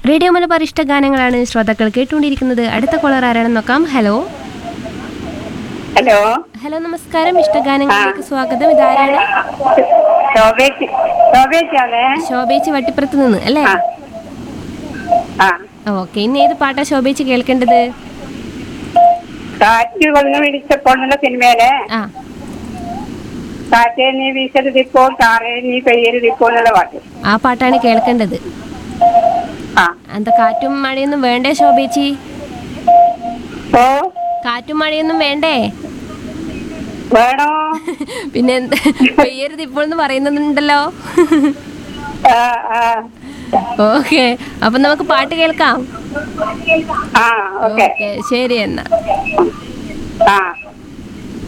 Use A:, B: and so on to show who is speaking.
A: radio Malabar ഇഷ്ട ഗാനങ്ങളാണ് ശ്രോതാക്കൾ കേട്ടുകൊണ്ടിരിക്കുന്നത് അടുത്ത കോളർ ആരാണെന്ന് നോക്കാം ഹലോ
B: ഹലോ
A: ഹലോ നമസ്കാരം ഇഷ്ടഗാനങ്ങളിലേക്ക് സ്വാഗതം ഇതാരാണ്
B: ശോഭേച്ചി ശോഭേച്ചിയാണേ
A: ശോഭേച്ചി വട്ടിപ്പുറത്ത് നിന്ന് അല്ലേ
B: ആ ആ
A: ഓക്കെ ഇന്ന് ഏത് പാട്ടാ ശോഭേച്ചി കേൾക്കേണ്ടത്
B: കാറ്റ് വന്ന് പിടിച്ചപ്പോൾ എന്നുള്ള സിനിമയിലെ
A: ആ
B: കാറ്റേ നീ വീശരുതിപ്പോൾ താറേ നീ പെയ്യരുതിപ്പോൾ എന്നുള്ള പാട്ട്
A: ആ പാട്ടാണ് കേൾക്കേണ്ടത്
B: ആ
A: എന്താ കാറ്റും മഴയൊന്നും വേണ്ടേ ശോഭേച്ചി
B: ഓ
A: കാറ്റും മഴയൊന്നും വേണ്ടേ
B: വേണോ
A: പിന്നെ എന്താ പെയ്യരുത് ഇപ്പോൾ എന്ന് പറയുന്നുണ്ടല്ലോ
B: ആ ആ
A: ഓക്കെ അപ്പൊ നമുക്ക് പാട്ട് കേൾക്കാം
B: ആ ഓക്കെ
A: ഓക്കെ ശരി എന്നാ
B: ആ